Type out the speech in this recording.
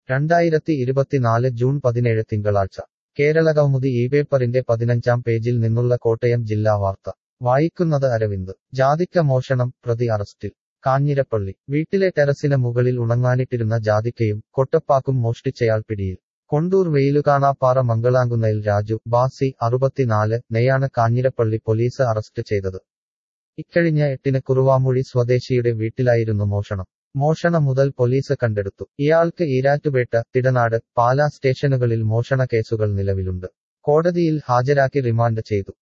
രണ്ടായിരത്തി ഇരുപത്തിനാല് ജൂൺ പതിനേഴ് തിങ്കളാഴ്ച കേരളകൗമുദി ഈ പേപ്പറിന്റെ പതിനഞ്ചാം പേജിൽ നിന്നുള്ള കോട്ടയം ജില്ലാ വാർത്ത വായിക്കുന്നത് അരവിന്ദ് ജാതിക്ക മോഷണം പ്രതി അറസ്റ്റിൽ കാഞ്ഞിരപ്പള്ളി വീട്ടിലെ ടെറസിന് മുകളിൽ ഉണങ്ങാനിട്ടിരുന്ന ജാതിക്കയും കൊട്ടപ്പാക്കും മോഷ്ടിച്ചയാൾ പിടിയിൽ കൊണ്ടൂർ വെയിലുകാണാപ്പാറ മംഗളാങ്കുന്നയിൽ രാജു ബാസി അറുപത്തിനാല് നെയാണ് കാഞ്ഞിരപ്പള്ളി പോലീസ് അറസ്റ്റ് ചെയ്തത് ഇക്കഴിഞ്ഞ എട്ടിന് കുറുവാമൂഴി സ്വദേശിയുടെ വീട്ടിലായിരുന്നു മോഷണം മോഷണ മുതൽ പോലീസ് കണ്ടെടുത്തു ഇയാൾക്ക് ഈരാറ്റുപേട്ട തിടനാട് പാലാ സ്റ്റേഷനുകളിൽ മോഷണ കേസുകൾ നിലവിലുണ്ട് കോടതിയിൽ ഹാജരാക്കി റിമാൻഡ് ചെയ്തു